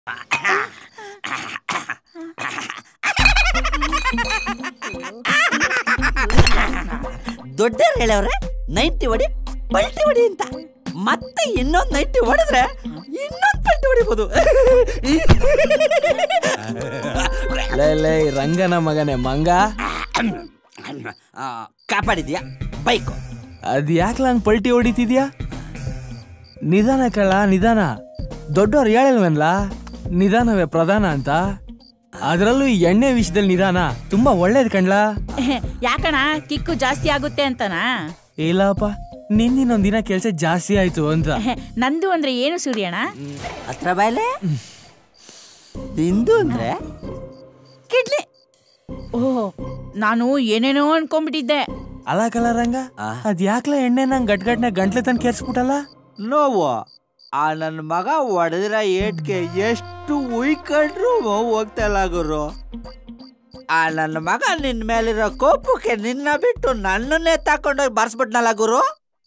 ದೊಡ್ಡವ್ರು ಹೇಳವ್ರೆ ನೈಂಟಿ ಹೊಡಿ ಪಲ್ಟಿ ಹೊಡಿ ಅಂತ ಮತ್ತೆ ಇನ್ನೊಂದು ನೈಂಟಿ ಹೊಡೆದ್ರೆ ಇನ್ನೊಂದು ಪಲ್ಟಿ ಹೊಡಿಬೋದು ಲೇ ಲೇ ರಂಗನ ಮಗನೇ ಮಂಗ ಆ, ಕಾಪಾಡಿದ್ಯಾ ಬೈಕು ಅದ್ ಯಾಕ್ಲ ಹಂಗ್ ಪಲ್ಟಿ ಹೊಡಿತಿದ್ಯಾ ನಿಧಾನ ಕಳ್ಳ ನಿಧಾನ ದೊಡ್ಡವ್ರು ಹೇಳಿಲ್ವನ್ಲ ನಿಧಾನವೇ ಪ್ರಧಾನ ಅಂತ ಅದ್ರಲ್ಲೂ ಈ ಎಣ್ಣೆ ವಿಷಯದಲ್ಲಿ ನಿಧಾನ ತುಂಬಾ ಒಳ್ಳೇದ್ ಕಣ್ಲಾ ಯಾಕಣ ಕಿಕ್ಕು ಜಾಸ್ತಿ ಆಗುತ್ತೆ ಅಂತನಾ ಇಲ್ಲಪ್ಪ ನಿಂದಿನೊಂದ್ ದಿನ ಕೆಲ್ಸ ಜಾಸ್ತಿ ಆಯ್ತು ಅಂತ ನಂದು ಅಂದ್ರೆ ಏನು ಸೂರ್ಯಣ್ಣ ಹತ್ರ ಬಾಯ್ಲೆ ನಿಂದು ಅಂದ್ರೆ ಕಿಡ್ಲಿ ಓ ನಾನು ಏನೇನೋ ಅನ್ಕೊಂಡ್ಬಿಟ್ಟಿದ್ದೆ ಅಲ್ಲ ಕಲ ರಂಗ ಅದ್ ಯಾಕ್ಲ ಎಣ್ಣೆ ನಂಗ್ ಗಟ್ ಗಟ್ನ ಗಂಟ್ಲೆ ತನ್ ಕೆರ್ಸ್ಬಿಟ್ಟಲ್ಲ ನೋವು ಆ ನನ್ನ ಮಗ ಹೊಡೆದಿರ ಏಟ್ಗೆ ಎಷ್ಟು ಉಯ್ಕೊಂಡ್ರು ಹೋಗ್ತಾ ಇಲ್ಲ ಗುರು ಆ ನನ್ನ ಮಗ ನಿನ್ನ ಮೇಲಿರೋ ಕೋಪಕ್ಕೆ ನಿನ್ನ ಬಿಟ್ಟು ನನ್ನನ್ನೇ ತಕೊಂಡೋಗಿ ಬರ್ಸ್ಬಿಟ್ನಲ್ಲ ಗುರು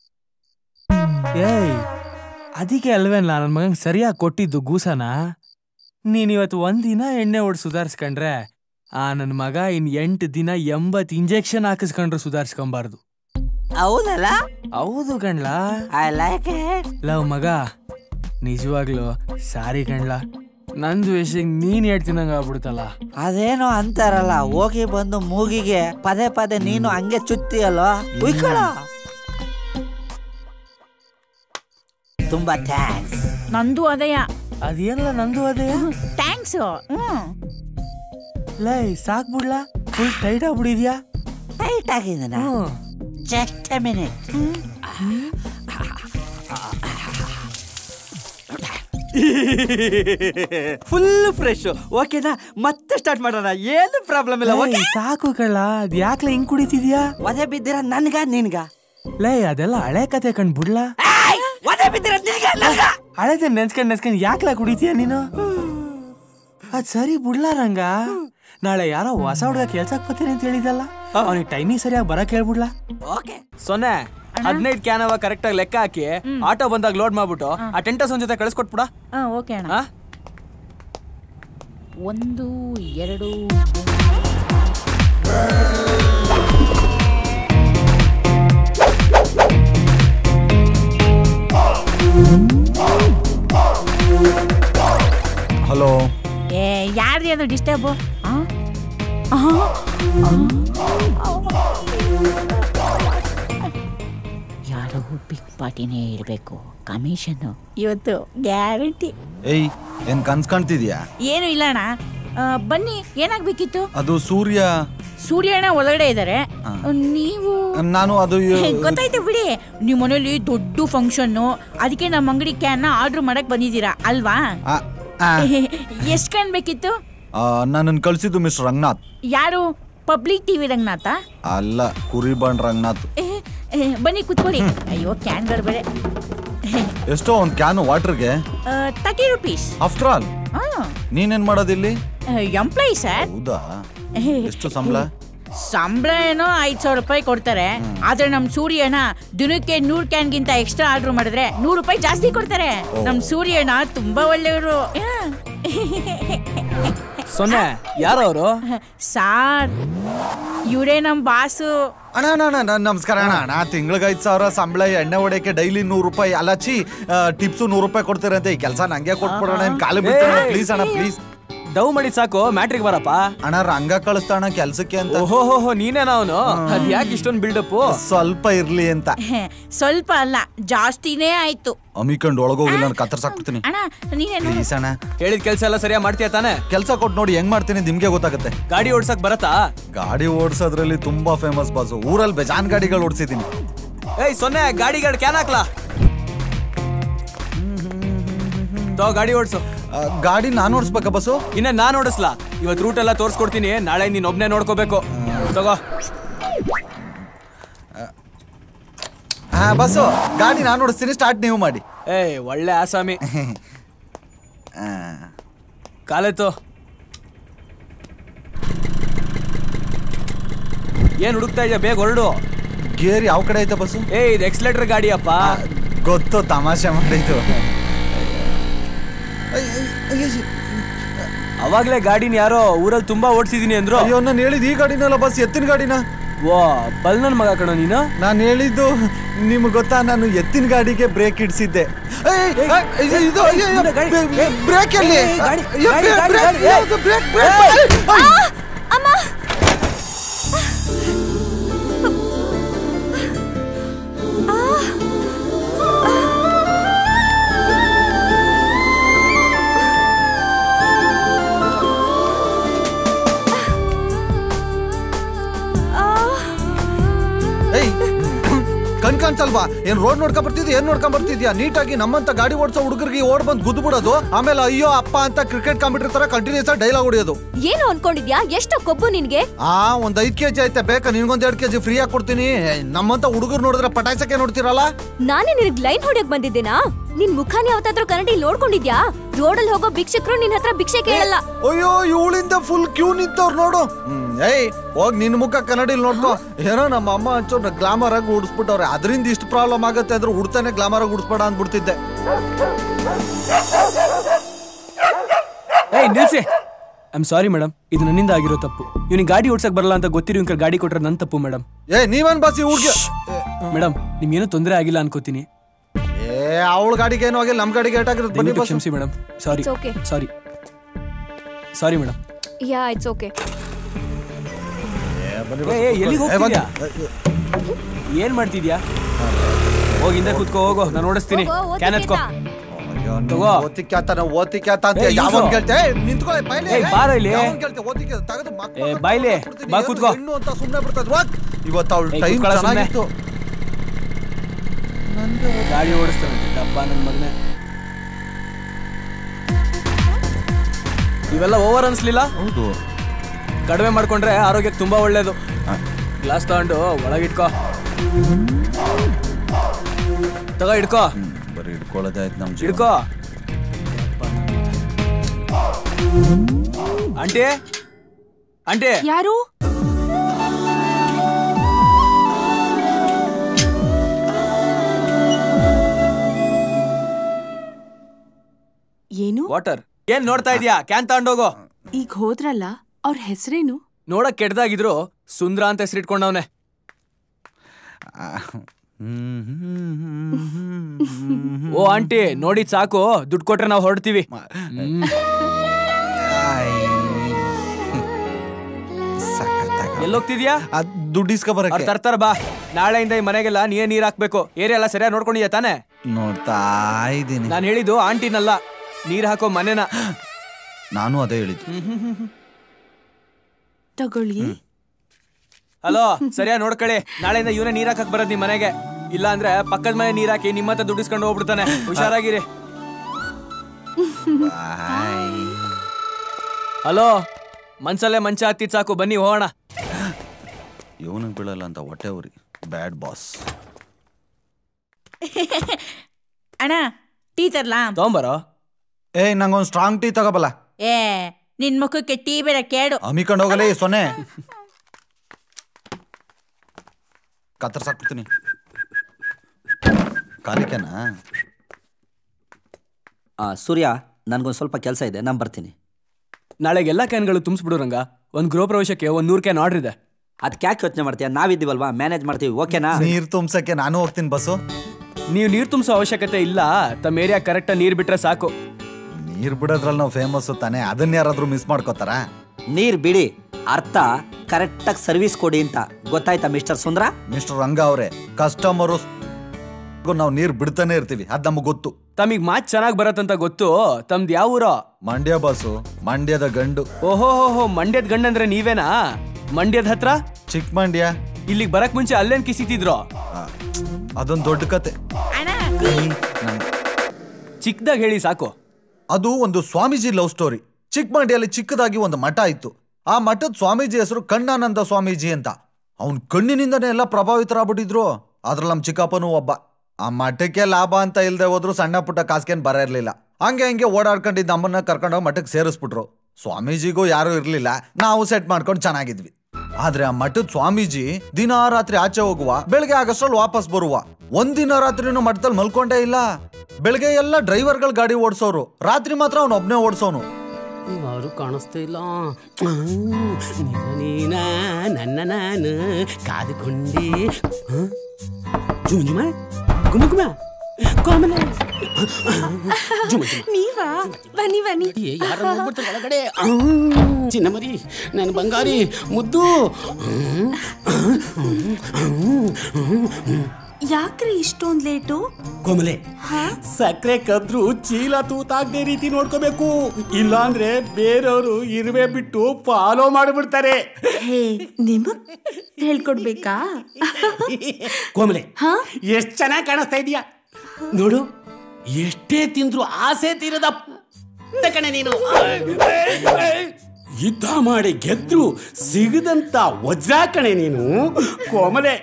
ಏಯ್ ಅದಕ್ಕೆ ಅಲ್ವೇನ್ಲ ನನ್ ಮಗಂಗ್ ಸರಿಯಾಗಿ ಕೊಟ್ಟಿದ್ದು ಗೂಸನ ನೀನ್ ಇವತ್ತು ಒಂದಿನ ಎಣ್ಣೆ ಹೊಡ್ ಸುಧಾರಿಸ್ಕೊಂಡ್ರೆ ಆ ನನ್ ಮಗ ಇನ್ ಎಂಟು ದಿನ ಎಂಬತ್ ಇಂಜೆಕ್ಷನ್ ಹಾಕಿಸ್ಕೊಂಡ್ರು ಸುಧಾರಿಸ್ಕೊಂಬಾರ್ದು ಹೌದಲ್ಲ ಹೌದು ಕಣ್ಲಾ ಐ ಲೈಕ್ ಇಟ್ ಲವ್ ಮಗ ನಿಜವಾಗ್ಲು ಸಾರಿ ಕಣ್ಲಾ ನಂದು ವಿಷಯ ನೀನ್ ಹೇಳ್ತೀನಂಗ ಆಗ್ಬಿಡ್ತಲ್ಲ ಅದೇನೋ ಅಂತಾರಲ್ಲ ಹೋಗಿ ಬಂದು ಮೂಗಿಗೆ ಪದೇ ಪದೇ ನೀನು ಹಂಗೆ ಚುತ್ತಿಯಲ್ಲೋ ಉಯ್ಕೊಳ ತುಂಬಾ ಥ್ಯಾಂಕ್ಸ್ ನಂದು ಅದೆಯ ಅದೇನಲ್ಲ ನಂದು ಅದೇ ಥ್ಯಾಂಕ್ಸ್ ಹ್ಮ್ ಲೈ ಸಾಕ್ ಬಿಡ್ಲಾ ಫುಲ್ ಟೈಟ್ ಆಗ್ಬಿಡಿದ್ಯಾ ಟೈಟ್ ಆಗಿದ್ದೀನ hmm just a minute full fresh ಓಕೆನಾ ಮತ್ತೆ ಸ್ಟಾರ್ಟ್ ಮಾಡೋಣ ಏನು ಪ್ರಾಬ್ಲಮ್ ಇಲ್ಲ ಓಕೆ ಲೇ, ಸಾಕು ಕಳ್ಳ ಅದ್ ಯಾಕ್ಲ ಹಿಂಗ್ ಕುಡಿತಿದ್ಯಾ ಒದೆ ಬಿದ್ದಿರ ನನ್ಗ ನಿನ್ಗ ಲೇ ಅದೆಲ್ಲ ಹಳೆ ಕತೆ ಕಣ್ ಬಿಡ್ಲಾ ಏಯ್! ಒದೆ ಬಿದ್ದಿರ ನಿನ್ಗ ನನ್ಗ ಹಳೆದ ನೆನ್ಸ್ಕೊಂಡ್ ನೆನ್ಸ್ಕೊಂಡ್ ಯಾಕ್ಲ ಕುಡಿತೀಯ ನೀನು ಅದ್ ಸರಿ ಬಿಡ್ಲಾ ರಂಗ ನಾಳೆ ಯಾರೋ ಹೊಸ ಹುಡುಗ ಕೆಲ್ಸಕ್ ಬರ್ತೀನಿ ಅಂತ ಹೇಳಿದಲ್ಲ ಅವನಿಗೆ ಟೈಮಿಂಗ್ ಸರಿಯಾಗಿ ಬರಕ್ ಹೇಳ್ಬಿಡ್ಲಾ ಓಕೆ ಸೊನ್ನೆ ಹದಿನೈದು ಕ್ಯಾನ್ ಅವ ಕರೆಕ್ಟ್ ಆಗಿ ಲೆಕ್ಕ ಹಾಕಿ ಆಟೋ ಬಂದಾಗ ಲೋಡ್ ಮಾಡ್ಬಿಟ್ಟು ಆ ಟೆಂಟಸ್ ಒಂದ್ ಜೊತೆ ಕಳಿಸ್ಕೊಟ್ಬಿಡ ಹಾ ಓಕೆ ಅಣ್ಣ ಹಾ ಒಂದು ಎರಡು ಹಲೋ ಏ ಯಾರ್ದು ಅದು ಡಿಸ್ಟರ್ಬ್ ಯಾರೋ ಬಿಗ್ ಪಾರ್ಟಿನೇ ಇರಬೇಕು ಕಮಿಷನ್ ಇವತ್ತು ಗ್ಯಾರಂಟಿ ಏಯ್ ಏನ್ ಕನ್ಸ್ ಕಾಣ್ತಿದ್ಯಾ ಏನು ಇಲ್ಲ ಅಣ್ಣ ಆ, ಬನ್ನಿ ಏನಾಗ್ಬೇಕಿತ್ತು ಅದು ಸೂರ್ಯ ಸೂರ್ಯಣ್ಣ ಒಳಗಡೆ ಇದ್ದಾರೆ ನೀವು ನಾನು ಅದು ಗೊತ್ತಾಯ್ತು ಬಿಡಿ ನಿಮ್ಮ ಮನೇಲಿ ದೊಡ್ಡ ಫಂಕ್ಷನ್ನು ಅದಕ್ಕೆ ನಮ್ಮ ಅಂಗಡಿ ಕ್ಯಾನ್ನ ಆರ್ಡರ್ ಮಾಡಕ್ ಬಂದಿದ್ದೀರಾ ಅಲ್ವಾ ಆ, ಆ, ಎಷ್ಟು ಕ್ಯಾನ್ ಬೇಕಿತ್ತು ಆ, ನನ್ನನ್ ಕಳ್ಸಿದ್ದು ಮಿಸ್ಟರ್ ರಂಗನಾಥ್ ಯಾರು ಪಬ್ಲಿಕ್ ಟಿವಿ ರಂಗನಾಥ ಅಲ್ಲ ಕುರಿಬಾಣ್ ರಂಗನಾಥ್ ಏ, ಏ, ಬನ್ನಿ ಕುತ್ಕೊಳ್ಳಿ ಅಯ್ಯೋ ಕ್ಯಾನ್ಗಳು ಬೇರೆ ಎಷ್ಟೋ ಒಂದ್ ಕ್ಯಾನ್ ವಾಟರ್ಗೆ ತರ್ಟಿ ರುಪೀಸ್ ಆಫ್ಟರ್ ಆಲ್ ನೀನೇನ್ ಮಾಡೋದಿಲ್ಲಿ ಎಂಪ್ಲಾಯಿ ಸರ್ ಹೌದಾ ಎಷ್ಟು ಸಂಬಳ ಸಂಬಳ ಏನೋ ಐದ್ ಸಾವಿರ ರೂಪಾಯಿ ಕೊಡ್ತಾರೆ ಆದ್ರೆ ನಮ್ ಸೂರ್ಯನ ದಿನಕ್ಕೆ ನೂರ್ ಕ್ಯಾನ್ಗಿಂತ ಎಕ್ಸ್ಟ್ರಾ ಆರ್ಡರ್ ಮಾಡಿದ್ರೆ ನೂರು ರೂಪಾಯಿ ಜಾಸ್ತಿ ಕೊಡ್ತಾರೆ ನಮ್ ಸೂರ್ಯನ ತುಂಬಾ ಒಳ್ಳೆಯವರು ಸೊನ್ನೆ ಯಾರು ಅವರು ಸಾರ್ ಇವರೇ ನಮ್ ಬಾಸು ಅಣ್ಣ ಅಣ್ಣ ಅಣ್ಣ ನಾನ್ ನಮಸ್ಕಾರ ಅಣ್ಣ ಅಣ್ಣ ತಿಂಗ್ಳಿಗೆ ಐದು ಸಾವಿರ ಸಂಬಳ ಎಣ್ಣೆ ಹೊಡೆಯಕ್ಕೆ ಡೈಲಿ ನೂರು ರೂಪಾಯಿ ಅಲ್ಲಚ್ಚಿ ಟಿಪ್ಸು ನೂರು ರೂಪಾಯಿ ಕೊಡ್ತೀರಂತೆ ಈ ಕೆಲಸ ನಂಗೆ ಕೊಟ್ಬಿಡೋಣ ನಿಮ್ ಕಾಲು ಬಿಡ್ತೀನಿ ಪ್ಲೀಸ್ ಅಣ್ಣ ಪ್ಲೀಸ್ ಡವ್ ಮಾಡಿ ಸಾಕು ಮ್ಯಾಟ್ರಿಕ್ ಬರಪ್ಪ ಅಣ್ಣ ರಂಗ ಕಳಿಸ್ತಾಣ ಕೆಲ್ಸಕ್ಕೆ ಅಂತ ಓಹೋ ಹೋ ನೀನೇನ ಅವನು ಅದ್ ಯಾಕೆ ಇಷ್ಟೊಂದು ಬಿಲ್ಡಪ್ ಸ್ವಲ್ಪ ಇರ್ಲಿ ಅಂತ ಸ್ವಲ್ಪ ಅಲ್ಲ ಜಾಸ್ತಿನೇ ಆಯ್ತು ಅಮಿಕಂಡ್ ಒಳಗೋಗಿಲ್ಲ ನಾನು ಕತ್ತರ್ಸಾಕ್ಬಿಡ್ತೀನಿ ಅಣ್ಣ ನೀನೇನು ಪ್ಲೀಸ್ ಅಣ್ಣ ಹೇಳಿದ ಕೆಲಸ ಎಲ್ಲ ಸರಿಯಾಗಿ ಮಾಡ್ತೀಯ ತಾನೆ ಕೆಲಸ ಕೊಟ್ಟು ನೋಡಿ ಹೆಂಗ್ ಮಾಡ್ತೀನಿ ನಿಮ್ಗೆ ಗೊತ್ತಾಗುತ್ತೆ ಗಾಡಿ ಓಡ್ಸಕ್ ಬರತ್ತಾ ಗಾಡಿ ಓಡಿಸೋದ್ರಲ್ಲಿ ತುಂಬಾ ಫೇಮಸ್ ಬಾಸು ಊರಲ್ಲಿ ಬೇಜಾನ್ ಗಾಡಿಗಳು ಓಡಿಸಿದ್ದೀನಿ ಏಯ್ ಸೊನ್ನೆ ಗಾಡಿಗಳು ಕ್ಯಾನ್ ಹಾಕ್ಲಾ ತೋ ಗಾಡಿ ಓಡ್ಸು ಗಾಡಿ ನಾನು ಓಡಿಸ್ಬೇಕಾ ಬಸ್ಸು ಇನ್ನ ನಾನ್ ಓಡಿಸ್ಲಾ ಇವತ್ ರೂಟ್ ಎಲ್ಲ ತೋರ್ಸ್ಕೊಡ್ತೀನಿ ನಾಳೆ ನೀನ್ ಒಬ್ನೇ ನೋಡ್ಕೋಬೇಕು ತಗೋ ಹಾ ಬಸ್ಸು ಗಾಡಿ ನಾನು ಓಡಿಸ್ತೀನಿ ಸ್ಟಾರ್ಟ್ ನೀವು ಮಾಡಿ ಏಯ್ ಒಳ್ಳೆ ಆಸಾಮಿ ಆ, ಕಾಲೆತ್ತು ಏನ್ ಹುಡುಕ್ತಾ ಇದೆಯಾ ಬೇಗ ಹೊರಡು ಗೇರ್ ಯಾವ ಕಡೆ ಐತೆ ಬಸ್ಸು ಏಯ್ ಇದು ಎಕ್ಸ್ಲೇಟರ್ ಗಾಡಿಯಪ್ಪ ಗೊತ್ತು ತಮಾಷೆ ಮಾಡಿದ್ದು ಅವಾಗ್ಲೇ ಗಾಡಿನ ಯಾರೋ ಊರಲ್ಲಿ ತುಂಬಾ ಓಡಿಸಿದೀನಿ ಅಂದ್ರು ಅಯ್ಯೋ ನಾನು ಹೇಳಿದ್ ಈ ಗಾಡಿನಲ್ಲ ಬಸ್ ಎತ್ತಿನ ಗಾಡಿನ ವಾ ಬಲ್ ನನ್ ಮಗ ಕಣ ನೀನು ನಾನು ಹೇಳಿದ್ದು ನಿಮ್ಗೆ ಗೊತ್ತಾ ನಾನು ಎತ್ತಿನ ಗಾಡಿಗೆ ಬ್ರೇಕ್ ಇಡ್ಸಿದ್ದೆ ಏಯ್, ಏಯ್, ಇದು- ಇದು ಅಯ್ಯೋ, ಅಯ್ಯೋ, ಗಾಡಿ, ಬ್ರೇ- ಬ್ರೇ- ಬ್ರೇಕ್ ಎಲ್ಲಿ ಏಯ್, ಗಾಡಿ, ಅಯ್ಯೋ, ಗಾಡಿ, ಬ್ರೇಕ್, ಗಾಡಿ, ಬ್ರೇಕ್, ಗಾಡಿ, ಯಾವ್ದು ಬ್ರೇಕ್, ಬ್ರೇಕ್, ಏಯ್. ಏಯ್, ಅಮ್ಮ ಏಯ್ ಕಣ್ ಕಾಣ್ಸಲ್ವಾ ಏನ್ ರೋಡ್ ನೋಡ್ಕೊಂಡ್ ಬರ್ತಿದ್ಯಾ ಏನ್ ನೋಡ್ಕೊಂಡ್ ಬರ್ತಿದ್ಯಾ ನೀಟಾಗಿ ನಮ್ಮಂತ ಗಾಡಿ ಓಡಿಸೋ ಹುಡುಗರಿಗೆ ಓಡ್ ಬಂದ್ ಗುದ್ದು ಬಿಡೋದು ಆಮೇಲೆ ಅಯ್ಯೋ ಅಪ್ಪ ಅಂತ ಕ್ರಿಕೆಟ್ ಕಾಂಪಿಟರ್ ತರ ಕಂಟಿನ್ಯೂಸ್ ಆಗಿ ಡೈಲಾಗ್ ಹೊಡಿಯೋದು ಏನು ಅನ್ಕೊಂಡಿದ್ಯಾ ಎಷ್ಟು ಕೊಬ್ಬು ನಿನ್ಗೆ ಆ ಒಂದ್ ಐದ್ ಕೆಜಿ ಐತೆ ಬೇಕಾ ನಿನ್ಗೊಂದ್ ಎರಡ್ ಕೆಜಿ ಫ್ರೀ ಆಗಿ ಕೊಡ್ತೀನಿ ಏ, ನಮ್ಮಂತ ಹುಡುಗರು ನೋಡಿದ್ರೆ ಪಟಾಯ್ಸಕ್ಕೆ ನೋಡ್ತಿರಲ್ಲ ನಾನೇ ನಿನಗ್ ಲೈನ್ ಹೊಡ್ಯಕ್ ಬಂದಿದ್ದೇನಾ ನಿನ್ ಮುಖಾನ್ ಯಾವತ್ತಾದ್ರೂ ಕನ್ನಡಿ ನೋಡ್ಕೊಂಡಿದ್ಯಾ ರೋಡಲ್ಲಿ ಹೋಗೋ ಭಿಕ್ಷಕರು ನಿನ್ ಹತ್ರ ಭಿಕ್ಷೆ ಕೇಳಲ್ಲ ಅಯ್ಯೋ ಇವಳಿಂದ ಫುಲ್ ಕ್ಯೂ ನಿಂತವ್ರು ನೋಡು ಹ್ಮ್, ಏಯ್ ಹೋಗ್ ನಿನ್ ಮುಖ ಕನ್ನಡಿಲ್ ನೋಡ್ಕೋ ಏನೋ ನಮ್ಮ ಅಮ್ಮ ಹಂಚೋರ್ನ ಗ್ಲಾಮರ್ ಆಗಿ ಉಡ್ಸ್ಬಿಟ್ಟವ್ರೆ ಅದರಿಂದ ಇಷ್ಟು ಪ್ರಾಬ್ಲಮ್ ಆಗತ್ತೆ ಅಂದ್ರೆ ಉಡ್ತಾನೆ ಗ್ಲಾಮರ್ ಆಗಿ ಉಡ್ಸ್ಬೇಡ ಅಂದ್ಬಿಡ್ತಿದ್ದೆ ಏಯ್ ನಿಲ್ಸಿ ಐಮ್ ಸಾರಿ ಮೇಡಮ್ ಇದು ನನ್ನಿಂದ ಆಗಿರೋ ತಪ್ಪು ಇವ್ನಿಗೆ ಗಾಡಿ ಓಡ್ಸಕ್ ಬರಲ್ಲ ಅಂತ ಗೊತ್ತಿರೋ ಇವ್ನ ಗಾಡಿ ಕೊಟ್ರೆ ನನ್ನ ತಪ್ಪು ಮೇಡಮ್ ಏ ನೀವೇನ್ ಬಾಸಿ ಹುಡ್ಗಿ ಮೇಡಮ್ ನಿಮ್ಗೇನು ತೊಂದರೆ ಆಗಿಲ್ಲ ಅನ್ಕೋತೀನಿ ಏ ಅವಳ ಗಾಡಿಗೆ ಏನೋ ಆಗಿಲ್ಲ ನಮ್ ಗಾಡಿಗೆ ಏಟಾಗಿರೋದು ಬನ್ನಿ ದಯವಿಟ್ಟು ಬಸ್ ಕ್ಷಮಿಸಿ madam sorry It's okay. Sorry sorry madam yeah it's okay ಎಲ್ಲಿಗೆ ಹೋಗ್ತಿದ್ಯಾ ಏನ್ ಮಾಡ್ತಿದ್ಯಾ ಹೋಗಿ ಹಿಂದೆ ಕೂತ್ಕೋ ಹೋಗೋ ನಾನು ಓಡಿಸ್ತೀನಿ ಕ್ಯಾನ್ ಎತ್ಕೋ ತಗೋ. ಓತಿಕ್ಯಾತ ಓತಿಕ್ಯಾತ ಅಂತ ಏ, ಯಾವನ್ ಯೂಸು. ಕೇಳ್ತೆ ಏ, ನಿಂತ್ಕೊಳ್ಳಿ ಬೈಲಿ ಏಯ್, ಬಾರೋ ಇಲ್ಲಿ. ಯಾವನ್ ಕೇಳ್ತೆ ಓತಿಕೆ ತೆಗೆದು ಮಕ್ ಏ, ಮಕ್ ಬಾಯ್ಲಿ, ಕೊಡ್ಬಿಡ್ತೀನಿ. ಬಾ ಏನು ಕೂತ್ಕೋ. ಹೆಣ್ಣು ಅಂತ ಸುಮ್ನೆ ಬಿಡ್ತದ ವಾಕ್ ಇವತ್ತು ಅವಳ ಏಯ್, ಟೈಮ್ ಕೂತ್ಕೊಳ್ಳೋ ಸುಮ್ನೆ. ಚೆನ್ನಾಗಿತ್ತು ಗಾಡಿ ಓಡಿಸ್ತಾನೆ ಡಬ್ಬ ನನ್ನ ಮಗನೇ ಇವೆಲ್ಲ ಓವರ್ ಅನ್ಸ್ಲಿಲ್ಲ ಹೌದು ಕಡಿಮೆ ಮಾಡ್ಕೊಂಡ್ರೆ ಆರೋಗ್ಯಕ್ಕೆ ತುಂಬಾ ಒಳ್ಳೇದು ಗ್ಲಾಸ್ ತಗೊಂಡು ಒಳಗಿಟ್ಕೋ ತಗೋ ಇಟ್ಕೋ ಬರೀ ಹಿಡ್ಕೊಳ್ಳೋದೇ ಆಯ್ತು ನಮ್ ಜೀವನ. ಹಿಡ್ಕೋ ಆಂಟಿ ಆಂಟಿ ಯಾರು ಏನು ವಾಟರ್ ಏನ್ ನೋಡ್ತಾ ಇದೀಯಾ ಕ್ಯಾನ್ ತಗೊಂಡೋಗು ಈಗ ಹೋದ್ರಲ್ಲ ಅವ್ರ ಹೆಸರೇನು ನೋಡಕ್ ಕೆಟ್ಟದಾಗಿದ್ರು ಸುಂದ್ರ ಅಂತ ಹೆಸರಿಟ್ಕೊಂಡವನೆ ಹ್ಮ್, ಹ್ಮ್, ಹ್ಮ್, ಹ್ಮ್, ಹ್ಮ್. ಓ ಆಂಟಿ ನೋಡಿದ್ ಸಾಕು ದುಡ್ಡು ಕೊಟ್ರೆ ನಾವು ಹೊರಡ್ತೀವಿ ಆಯ್. ಸಖತ್ತಾಗ. ಎಲ್ಲೋಗ್ತಿದ್ಯಾ ಅದ್ ದುಡ್ಡು ಇಸ್ಕೊ ಅವ್ರು ಬರಕ್ಕೆ ತರ್ತಾರ ಬಾ ನಾಳೆಯಿಂದ ಈ ಮನೆಗೆಲ್ಲ ನೀನೇ ನೀರ್ ಹಾಕ್ಬೇಕು ಏರಿಯಾ ಎಲ್ಲ ಸರಿಯಾಗಿ ನೋಡ್ಕೊಂಡಿದ್ಯಾ ತಾನೆ ನೋಡ್ತಾ ಇದ್ದೀನಿ ನಾನು ಹೇಳಿದ್ದು ಆಂಟಿನಲ್ಲ ನೀರ್ ಹಾಕೋ ಮನೆನ ನಾನು ಅದೇ ಹೇಳಿದ್ದು ತಗೊಳ್ಳಿ ಹಲೋ ಸರಿಯಾಗಿ ನೋಡ್ಕೊಳ್ಳಿ ನಾಳೆಯಿಂದ ಇವನೇ ನೀರ್ ಹಾಕಕ್ ಬರೋದ್ ನಿಮ್ ಮನೆಗೆ ಇಲ್ಲ ಅಂದ್ರೆ ಪಕ್ಕದ ಮನೆ ನೀರ್ ಹಾಕಿ ನಿಮ್ಮ ಹತ್ರ ದುಡ್ಡಿಸ್ಕೊಂಡು ಹೋಗ್ಬಿಡ್ತಾನೆ ಹುಷಾರಾಗಿರಿ ಬಾಯ್. ಹಲೋ ಮನ್ಸಲ್ಲೇ ಮಂಚ ಹತ್ತಿದ್ ಸಾಕು ಬನ್ನಿ ಹೋಗೋಣ ಇವನಿಗೆ ಬೀಳಲ್ಲ ಅಂತ ಹೊಟ್ಟೆ ಉರಿ ಬ್ಯಾಡ್ ಬಾಸ್ ಅಣ್ಣ ಟೀ ತರ್ಲಾ ತಗೊಂಬರೋ ಏಯ್ ನಂಗೊಂದು ಸ್ಟ್ರಾಂಗ್ ಟೀ ತಗೋಬಲ್ಲ ಏ ನಿನ್ ಮುಖಕ್ಕೆ ಟೀ ಬೇರೆ ಕೇಡು ಅಮಿಕೊಂಡು ಹೋಗಲೇ ಸೊನ್ನೆ ಕತ್ತರ್ಸಾಕ್ಬಿಡ್ತೀನಿ ಕಾಲಿಕೆನಾ ಆ, ಸೂರ್ಯ ನನ್ಗೊಂದು ಸ್ವಲ್ಪ ಕೆಲಸ ಇದೆ ನಾನು ಬರ್ತೀನಿ ನಾಳೆಗೆ ಎಲ್ಲ ಕ್ಯಾನ್ಗಳು ತುಂಬಿಸ್ಬಿಡು ರಂಗ ಒಂದ್ ಗೃಹ ಪ್ರವೇಶಕ್ಕೆ ಒಂದ್ ನೂರ್ ಕ್ಯಾನ್ ಆರ್ಡರ್ ಇದೆ ಅದಕ್ಕೆ ಯಾಕೆ ಯೋಚನೆ ಮಾಡ್ತೀಯ ನಾವಿದ್ದೀವಲ್ವಾ ಮ್ಯಾನೇಜ್ ಮಾಡ್ತೀವಿ ಓಕೆನಾ ನೀರ್ ತುಂಬಸಕ್ಕೆ ನಾನು ಹೋಗ್ತೀನಿ ಬಸ್ಸು ನೀವು ನೀರ್ ತುಂಬಿಸೋ ಅವಶ್ಯಕತೆ ಇಲ್ಲ ತಮ್ಮ ಏರಿಯಾ ಕರೆಕ್ಟ್ ನೀರ್ ಬಿಟ್ರೆ ಸಾಕು ನೀರ್ ಬಿಡೋದ್ರಲ್ಲಿ ನಾವು ಫೇಮಸ್ ತಾನೆ ಅದನ್ನ ಯಾರಾದ್ರೂ ಮಿಸ್ ಮಾಡ್ಕೋತಾರ ನೀರ್ ಬಿಡಿ ಅರ್ಥ ಕರೆಕ್ಟಾಗಿ ಸರ್ವಿಸ್ ಕೊಡಿ ಅಂತ ಗೊತ್ತಾಯ್ತಾ ಮಿಸ್ಟರ್ ಸುಂದ್ರ ಮಿಸ್ಟರ್ ರಂಗ ಅವರೇ ಕಸ್ಟಮರು ನಾವು ನೀರ್ ಬಿಡ್ತಾನೆ ಇರ್ತೀವಿ ಅದ್ ನಮಗ್ ಗೊತ್ತು ತಮಗ್ ಮಾತ್ ಚೆನ್ನಾಗ್ ಬರತ್ತಂತ ಗೊತ್ತು ತಮ್ದು ಯಾವ ಊರೋ ಮಂಡ್ಯ ಬಸ್ಸು ಮಂಡ್ಯದ ಗಂಡು ಓಹೋ ಹೋ ಹೋ ಮಂಡ್ಯದ ಗಂಡಂದ್ರೆ ನೀವೇನಾ ಮಂಡ್ಯದ ಹತ್ರ ಚಿಕ್ಕ ಮಂಡ್ಯ ಇಲ್ಲಿಗೆ ಬರಕ್ ಮುಂಚೆ ಅಲ್ಲೇನ್ ಕಿಸಿತಿದ್ರು ಆ, ಅದೊಂದ್ ದೊಡ್ಡ ಕತೆ ಅಣ್ಣ ನನ್- ಚಿಕ್ಕದಾಗ ಹೇಳಿ ಸಾಕು ಅದು ಒಂದು ಸ್ವಾಮೀಜಿ ಲವ್ ಸ್ಟೋರಿ ಚಿಕ್ಕಮಂಡಿಯಲ್ಲಿ ಚಿಕ್ಕದಾಗಿ ಒಂದು ಮಠ ಇತ್ತು ಆ ಮಠದ ಸ್ವಾಮೀಜಿ ಹೆಸರು ಕಣ್ಣಾನಂದ ಸ್ವಾಮೀಜಿ ಅಂತ ಅವನ್ ಕಣ್ಣಿನಿಂದನೇ ಎಲ್ಲ ಪ್ರಭಾವಿತರಾಗ್ಬಿಟ್ಟಿದ್ರು ಅದ್ರಲ್ಲಿ ನಮ್ ಚಿಕ್ಕಪ್ಪನೂ ಒಬ್ಬ ಆ ಮಠಕ್ಕೆ ಲಾಭ ಅಂತ ಇಲ್ದೆ ಹೋದ್ರು ಸಣ್ಣ ಪುಟ್ಟ ಕಾಸ್ಕೇನ್ ಬರ ಇರ್ಲಿಲ್ಲ ಹಂಗೆ ಹಂಗೆ ಓಡಾಡ್ಕೊಂಡಿದ್ದ ನಮ್ಮನ್ನ ಕರ್ಕೊಂಡೋಗಿ ಮಠಕ್ಕೆ ಸೇರಿಸ್ಬಿಟ್ರು ಸ್ವಾಮೀಜಿಗೂ ಯಾರು ಇರ್ಲಿಲ್ಲ ನಾವು ಸೆಟ್ ಮಾಡ್ಕೊಂಡು ಚೆನ್ನಾಗಿದ್ವಿ ಆದ್ರೆ ಆ ಮಠದ ಸ್ವಾಮೀಜಿ ದಿನ ರಾತ್ರಿ ಆಚೆ ಹೋಗುವ ಬೆಳಗ್ಗೆ ಆಗಷ್ಟರಲ್ಲಿ ವಾಪಸ್ ಬರುವ ಒಂದಿನ ರಾತ್ರಿನೂ ಮಠದಲ್ಲಿ ಮಲ್ಕೊಂಡೇ ಇಲ್ಲ ಬೆಳಗ್ಗೆ ಎಲ್ಲ ಡ್ರೈವರ್ಗಳು ಗಾಡಿ ಓಡಿಸೋರು ರಾತ್ರಿ ಮಾತ್ರ ಅವ್ನು ಒಬ್ನೇ ಓಡಿಸೋನು ಯಾರು ಕಾಣಿಸ್ತಾ ಇಲ್ಲ ನಿನ್ನ ನೀನ ನನ್ನ ನಾನು ಕಾದುಕೊಂಡೆ ಹ? ಜುಮ್ ಜುಮ ಗುಮ ಗುಮ ಕೋಮಲ ಜುಮ ಜುಮ ನೀವಾ ಬನ್ನಿ ಬನ್ನಿ ಏ, ಯಾರೋ ನೋಡ್ಬಿಡ್ತಾರೆ ಒಳಗಡೆ ಆ, ಚಿನ್ನ ಮರಿ ನನ್ನ ಬಂಗಾರಿ ಮುದ್ದು ಯಾಕ್ರಿ ಇಷ್ಟೊಂದ್ ಲೇಟು ಕೋಮಲೆ ಸಕ್ಕರೆ ಕದ್ರು ಚೀಲ ತೂತಾಗದೆ ರೀತಿ ನೋಡ್ಕೋಬೇಕು ಇಲ್ಲಾಂದ್ರೆ ಬೇರೆಯವರು ಇರುವೆ ಬಿಟ್ಟು ಫಾಲೋ ಮಾಡಿಬಿಡ್ತಾರೆ ಹೇ ನಿಮಗ್ ಹೇಳ್ಕೊಡ್ಬೇಕಾ ಕೋಮಲೆ ಹಾ? ಎಷ್ಟ್ ಚೆನ್ನಾಗಿ ಕಾಣಿಸ್ತಾ ಇದೀಯಾ ನೋಡು ಎಷ್ಟೇ ತಿಂದ್ರು ಆಸೆ ತೀರದ ಪ- ಕಣೆ ನೀನು ಯುದ್ಧ ಮಾಡಿ ಗೆದ್ರು ಸಿಗದಂತ ವಜ್ರ ಕಣೆ ನೀನು ಕೋಮಲೆ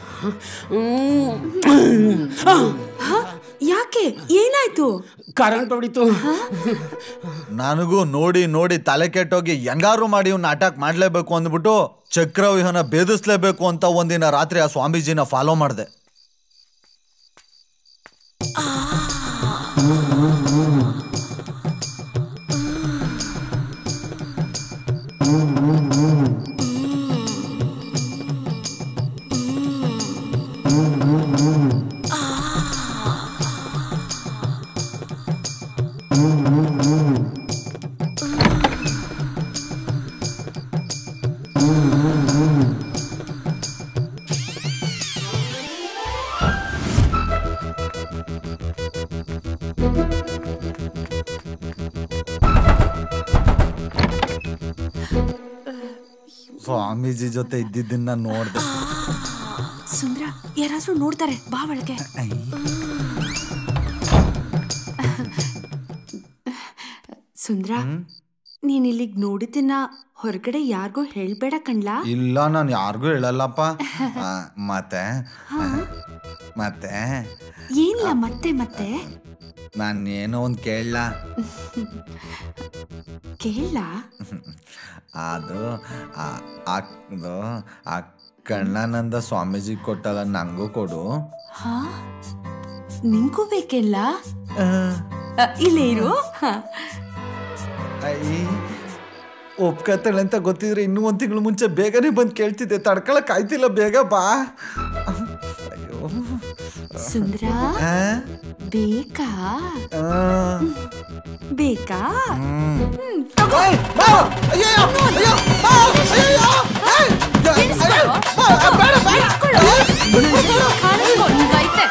ಹ? ಯಾಕೆ ಏನಾಯ್ತು ಕರೆಂಟ್ ಹೊಡಿತು ನನಗೂ ನೋಡಿ ನೋಡಿ ತಲೆ ಕೆಟ್ಟೋಗಿ ಹೆಂಗಾರು ಮಾಡಿ ಇವ್ನ ಅಟ್ಯಾಕ್ ಮಾಡ್ಲೇಬೇಕು ಅಂದ್ಬಿಟ್ಟು ಚಕ್ರವ್ಯೂಹನ ಭೇದಿಸ್ಲೇಬೇಕು ಅಂತ ಒಂದಿನ ರಾತ್ರಿ ಆ ಸ್ವಾಮೀಜಿನ ಫಾಲೋ ಮಾಡಿದೆ ಸ್ವಾಮೀಜಿ ಜೊತೆ ಇದ್ದಿದ್ದನ್ನ ನೋಡ್ದೆ ಸುಂದ್ರ ಯಾರಾದ್ರೂ ನೋಡ್ತಾರೆ ಬಾ ಒಳಗೆ ಸುಂದ್ರ ನೀನ್ ಇಲ್ಲಿಗ್ ನೋಡಿದ್ದನ್ನ ಹೊರಗಡೆ ಯಾರಿಗೂ ಹೇಳ್ಬೇಡ ಕಣ್ಲಾ ಇಲ್ಲ ನಾನು ಯಾರಿಗೂ ಹೇಳಲ್ಲಪ್ಪ ಆ, ಮತ್ತೆ ಮತ್ತೆ ಏನಿಲ್ಲ ಮತ್ತೆ ಮತ್ತೆ ನಾನು ಏನೋ ಒಂದು ಕೇಳಲ್ಲ ಕೇಳ ಅದು ಆ- ಅದು ಆ ಕಣ್ಣಾನಂದ ಸ್ವಾಮೀಜಿ ಕೊಟ್ಟಲ್ಲ ನಂಗೂ ಕೊಡು ಹಾ ನಿಂಗೂ ಬೇಕೆಲ್ಲ ಅ, ಇಲ್ಲೇ ಇರು ಹ. ಐ ಒಪ್ಕತ್ತಾಳೆ ಅಂತ ಗೊತ್ತಿದ್ರೆ ಇನ್ನೂ ಒಂದು ತಿಂಗಳು ಮುಂಚೆ ಬೇಗನೆ ಬಂದು ಕೇಳ್ತಿದ್ದೆ ತಡ್ಕೊಳಕ್ ಆಯ್ತಿಲ್ಲ ಬೇಗ ಬಾ ಅಯ್ಯೋ ಸುಂದ್ರ ಆ? ಬೇಕಾ ಆ. ಬೇಕಾ ಹ್ಮ್. ಹ್ಮ್, ತಗೋ. ಏಯ್, ಬಾ! ಅಯ್ಯಯ್ಯೋ! ಅಯ್ಯೋ! ಬಾ! ಅಯ್ಯಯ್ಯೋ! ಏಯ್! ಇಳಿಸ್ಕೊಡು. ಬಾ, ಬೇಡ, ಬೇಡ. ಇಳಿಸ್ಕೊಡು. ಕಾಣಿಸ್ಕೊ, ನಿಂಗೈತೆ.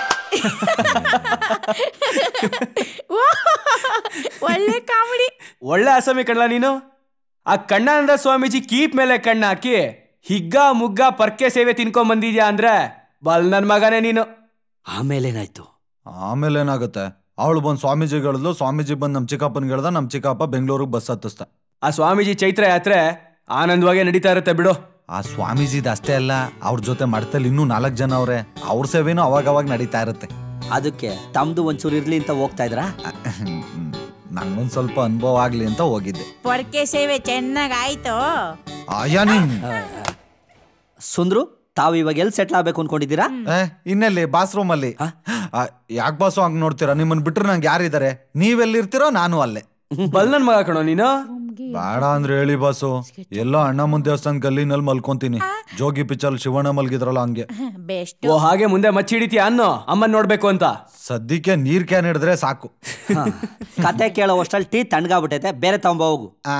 ಒಳ್ಳೆ ಕಾಮಿಡಿ ಒಳ್ಳೆ ಅಸಮಿ ಕಣ್ಲ ನೀನು ಆ ಕಣ್ಣಾನಂದ ಸ್ವಾಮೀಜಿ ಕೀಪ್ ಮೇಲೆ ಕಣ್ಣ ಹಾಕಿ ಹಿಗ್ಗ ಮುಗ್ಗ ಪರ್ಕೆ ಸೇವೆ ತಿನ್ಕೊಂಡ್ ಬಂದಿದ್ಯಾ ಅಂದ್ರೆ ಬಲ್ ನನ್ ಮಗನೇ ನೀನು ಆಮೇಲೇನಾಯ್ತು ಆಮೇಲೆ ಏನಾಗುತ್ತೆ ಅವಳು ಬಂದು ಸ್ವಾಮೀಜಿಗೆ ಹೇಳಿದ್ಲು ಸ್ವಾಮೀಜಿ ಬಂದು ನಮ್ಮ ಚಿಕ್ಕಪ್ಪನಿಗೆ ಹೇಳ್ದ ನಮ್ಮ ಚಿಕ್ಕಪ್ಪ ಬೆಂಗಳೂರಿಗೆ ಬಸ್ ಹತ್ತಿಸ್ತ ಆ ಸ್ವಾಮೀಜಿ ಚೈತ್ರ ಯಾತ್ರೆ ಆನಂದವಾಗೇ ನಡೀತಾ ಇರುತ್ತೆ ಬಿಡು ಆ ಸ್ವಾಮೀಜಿದ ಅಷ್ಟೇ ಅಲ್ಲ ಅವ್ರ ಜೊತೆ ಮಠದಲ್ಲಿ ಇನ್ನೂ ನಾಲ್ಕು ಜನ ಅವ್ರೆ ಅವ್ರ ಸೇವೆನೂ ಅವಾಗ ಅವಾಗ ನಡೀತಾ ಇರುತ್ತೆ ಅದಕ್ಕೆ ತಮ್ದು ಒಂಚೂರು ಇರ್ಲಿ ಅಂತ ಹೋಗ್ತಾ ಇದ್ರಾ ನಂಗೊಂದು ಸ್ವಲ್ಪ ಅನುಭವ ಆಗ್ಲಿ ಅಂತ ಹೋಗಿದ್ದೆ ಪೊರ್ಕೆ ಸೇವೆ ಚೆನ್ನಾಗ್ ಆಯ್ತು ಆಯಾ ನೀನ್ ಸುಂದ್ರು ತಾವು ಇವಾಗ ಎಲ್ಲಿ ಸೆಟ್ಲ್ ಆಗ್ಬೇಕು ಅನ್ಕೊಂಡಿದ್ದೀರಾ ಏ, ಇನ್ನೆಲ್ಲಿ ಬಾತ್ರೂಮ್ ಅಲ್ಲಿ ಯಾಕೆ ಬಾಸು ಹಂಗ್ ನೋಡ್ತೀರಾ ನಿಮ್ಮನ್ ಬಿಟ್ರೆ ನಂಗೆ ಯಾರಿದ್ದಾರೆ ನೀವೆಲ್ಲಿರ್ತೀರೋ ನಾನು ಅಲ್ಲೇ ಬಲ್ ನನ್ ಮಗ ಕಣೋ ನೀನು ಬೇಡ ಅಂದ್ರೆ ಹೇಳಿ ಬಾಸು ಎಲ್ಲೋ ಅಣ್ಣಮ್ಮನ ದೇವಸ್ಥಾನ ಗಲ್ಲಿನಲ್ಲಿ ಮಲ್ಕೊಂತೀನಿ ಜೋಗಿ ಪಿಚ್ಚಲ್ ಶಿವಣ್ಣ ಮಲ್ಗಿದ್ರಲ್ಲ ಹಂಗೆ ಬೆಸ್ಟ್ ಓ ಹಾಗೆ ಮುಂದೆ ಮಚ್ಚಿ ಹಿಡಿತೀಯ ಅನ್ನೋ ಅಮ್ಮನ್ ನೋಡ್ಬೇಕು ಅಂತ ಸದ್ಯಕ್ಕೆ ನೀರ್ ಕ್ಯಾನ್ ಹಿಡಿದ್ರೆ ಸಾಕು ಹ. ಕತೆ ಕೇಳೋ ಅಷ್ಟ್ರಲ್ಲಿ ಟೀ ತಣ್ಣಗಾಗ್ಬಿಟ್ಟೈತೆ ಬೇರೆ ತಗೊಂಬ ಹೋಗು ಆ